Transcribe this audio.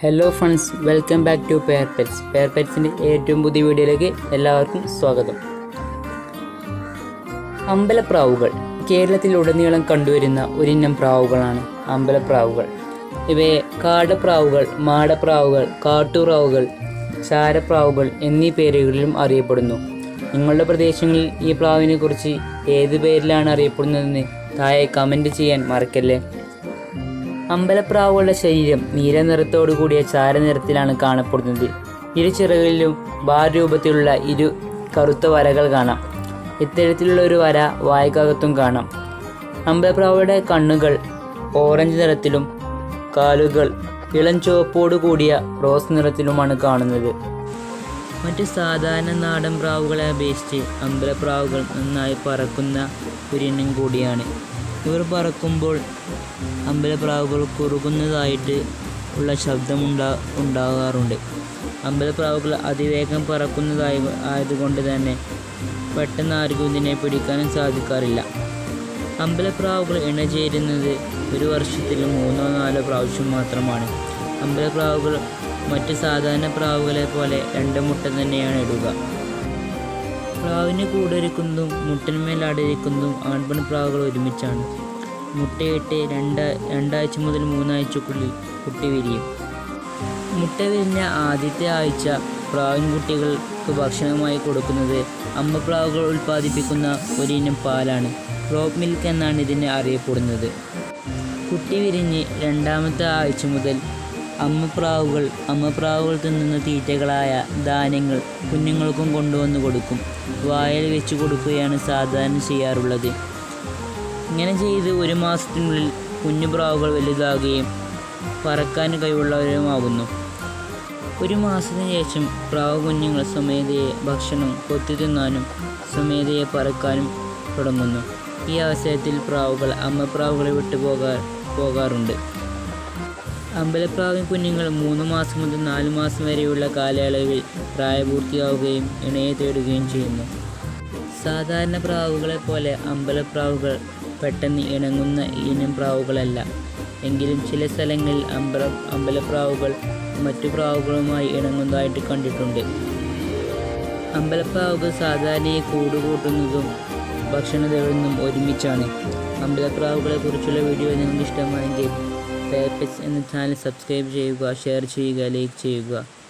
hello friends welcome back to Pair Pets Pair പെറ്റ്സിൻ്റെ ഏറ്റവും പുതിയ വീഡിയോയിലേക്ക് എല്ലാവർക്കും സ്വാഗതം അമ്പലപ്രാവുകൾ കേരളത്തിലുടനീളം കണ്ടുവരുന്ന ഒരിനം പ്രാവുകളാണ് അമ്പലപ്രാവുകൾ ഇവയെ കാടപ്രാവുകൾ മാടപ്രാവുകൾ കാട്ടുപ്രാവുകൾ ചാരപ്രാവുകൾ എന്നീ പേരുകളിലും അറിയപ്പെടുന്നു നിങ്ങളുടെ പ്രദേശങ്ങളിൽ ഈ പ്രാവിനെ കുറിച്ച് ഏത് പേരിലാണ് അറിയപ്പെടുന്നതെന്ന് താഴെ കമൻറ്റ് ചെയ്യാൻ മറക്കല്ലേ അമ്പലപ്രാവുകളുടെ ശരീരം നീല നിറത്തോടു കൂടിയ ചാരനിറത്തിലാണ് കാണപ്പെടുന്നത് ഇരു ചിറകളിലും ബാർ രൂപത്തിലുള്ള ഇരു കറുത്ത വരകൾ കാണാം ഇത്തരത്തിലുള്ള ഒരു വര വായ്ക്കകത്തും കാണാം അമ്പലപ്രാവുകളുടെ കണ്ണുകൾ ഓറഞ്ച് നിറത്തിലും കാലുകൾ ഇളം ചുവപ്പോടു കൂടിയ റോസ് നിറത്തിലുമാണ് കാണുന്നത് മറ്റ് സാധാരണ നാടൻ പ്രാവുകളെ അപേക്ഷിച്ച് അമ്പലപ്രാവുകൾ നന്നായി പറക്കുന്ന ഒരിനം കൂടിയാണ് ഇവർ പറക്കുമ്പോൾ അമ്പലപ്രാവുകൾ കുറുകുന്നതായിട്ട് ഉള്ള ശബ്ദമുണ്ടാ ഉണ്ടാകാറുണ്ട് അമ്പലപ്രാവുകൾ അതിവേഗം പറക്കുന്നതായി ആയതുകൊണ്ട് തന്നെ പെട്ടെന്ന് ആർക്കും ഇതിനെ പിടിക്കാനും സാധിക്കാറില്ല അമ്പലപ്രാവുകൾ ഇണചേരുന്നത് ഒരു വർഷത്തിൽ മൂന്നോ നാലോ പ്രാവശ്യം മാത്രമാണ് അമ്പലപ്രാവുകൾ മറ്റ് സാധാരണ പ്രാവുകളെ പോലെ രണ്ട് മുട്ട തന്നെയാണ് ഇടുക പ്രാവിന് കൂടൊരുക്കുന്നതും മുട്ടന്മേൽ അടയിരിക്കുന്നതും ആൺപെൺ പ്രാവുകൾ ഒരുമിച്ചാണ് മുട്ടയിട്ട് രണ്ട് രണ്ടാഴ്ച മുതൽ മൂന്നാഴ്ചക്കുള്ളിൽ കുട്ടി വിരിയും മുട്ട വിരിഞ്ഞ ആദ്യത്തെ ആഴ്ച പ്രാവിൻ കുട്ടികൾക്ക് ഭക്ഷണമായി കൊടുക്കുന്നത് അമ്മപ്രാവുകൾ ഉൽപ്പാദിപ്പിക്കുന്ന ഒരിനം പാലാണ് ക്രോപ്പ് മിൽക്ക് എന്നാണ് ഇതിനെ അറിയപ്പെടുന്നത് കുട്ടി വിരിഞ്ഞ് രണ്ടാമത്തെ ആഴ്ച മുതൽ അമ്മപ്രാവുകൾ അമ്മപ്രാവുകൾ തിന്നുന്ന തീറ്റകളായ ധാന്യങ്ങൾ കുഞ്ഞുങ്ങൾക്കും കൊണ്ടുവന്ന് കൊടുക്കും വായൽ വെച്ച് കൊടുക്കുകയാണ് സാധാരണ ചെയ്യാറുള്ളത് ഇങ്ങനെ ചെയ്ത് ഒരു മാസത്തിനുള്ളിൽ കുഞ്ഞു പ്രാവുകൾ വലുതാകുകയും പറക്കാൻ കഴിവുള്ളവരുമാകുന്നു ഒരു മാസത്തിന് ശേഷം പ്രാവ് കുഞ്ഞുങ്ങൾ സ്വമേധയെ ഭക്ഷണം കൊത്തി തിന്നാനും സ്വമേധയെ പറക്കാനും തുടങ്ങുന്നു ഈ അവസരത്തിൽ പ്രാവുകൾ അമ്മപ്രാവുകളെ വിട്ടു പോകാ പോകാറുണ്ട് അമ്പലപ്രാവിൻ കുഞ്ഞുങ്ങൾ മൂന്ന് മാസം മുതൽ നാല് മാസം വരെയുള്ള കാലയളവിൽ പ്രായപൂർത്തിയാവുകയും ഇണയെ തേടുകയും ചെയ്യുന്നു സാധാരണ പ്രാവുകളെ പോലെ അമ്പലപ്രാവുകൾ പെട്ടെന്ന് ഇണങ്ങുന്ന ഇനം പ്രാവുകളല്ല എങ്കിലും ചില സ്ഥലങ്ങളിൽ അമ്പല അമ്പലപ്രാവുകൾ മറ്റു പ്രാവുകളുമായി ഇണങ്ങുന്നതായിട്ട് കണ്ടിട്ടുണ്ട് അമ്പലപ്രാവുകൾ സാധാരണയായി കൂടുകൂട്ടുന്നതും ഭക്ഷണം തേടുന്നതും ഒരുമിച്ചാണ് അമ്പലപ്രാവുകളെ കുറിച്ചുള്ള വീഡിയോ നിങ്ങൾക്ക് ഇഷ്ടമായെങ്കിൽ പേപ്പറ്റ്സ് എന്ന ചാനൽ സബ്സ്ക്രൈബ് ചെയ്യുക ഷെയർ ചെയ്യുക ലൈക്ക് ചെയ്യുക